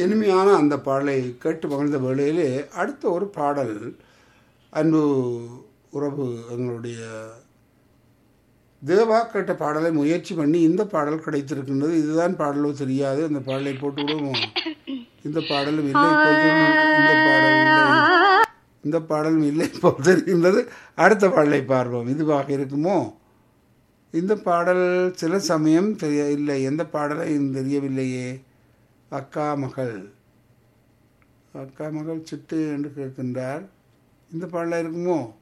இனிமையான அந்த பாடலை கேட்டு மகிழ்ந்த வேளையிலே அடுத்த ஒரு பாடல் அன்பு உறவு எங்களுடைய தேவா கேட்ட பாடலை முயற்சி பண்ணி இந்த பாடல் கிடைத்திருக்கின்றது இதுதான் பாடலோ தெரியாது அந்த பாடலை போட்டு விடுவோம் இந்த பாடலும் இல்லை போல் தெரியும். இந்த பாடல் இல்லை இந்த பாடலும் இல்லை போல் தெரிகின்றது அடுத்த பாடலை பார்ப்போம் இதுவாக இருக்குமோ இந்த பாடல் சில சமயம் தெரிய இல்லை எந்த பாடலை தெரியவில்லையே அக்கா மகள் அக்கா மகள் சிட்டு என்று கேட்கின்றார் இந்த பாடலாக இருக்குமோ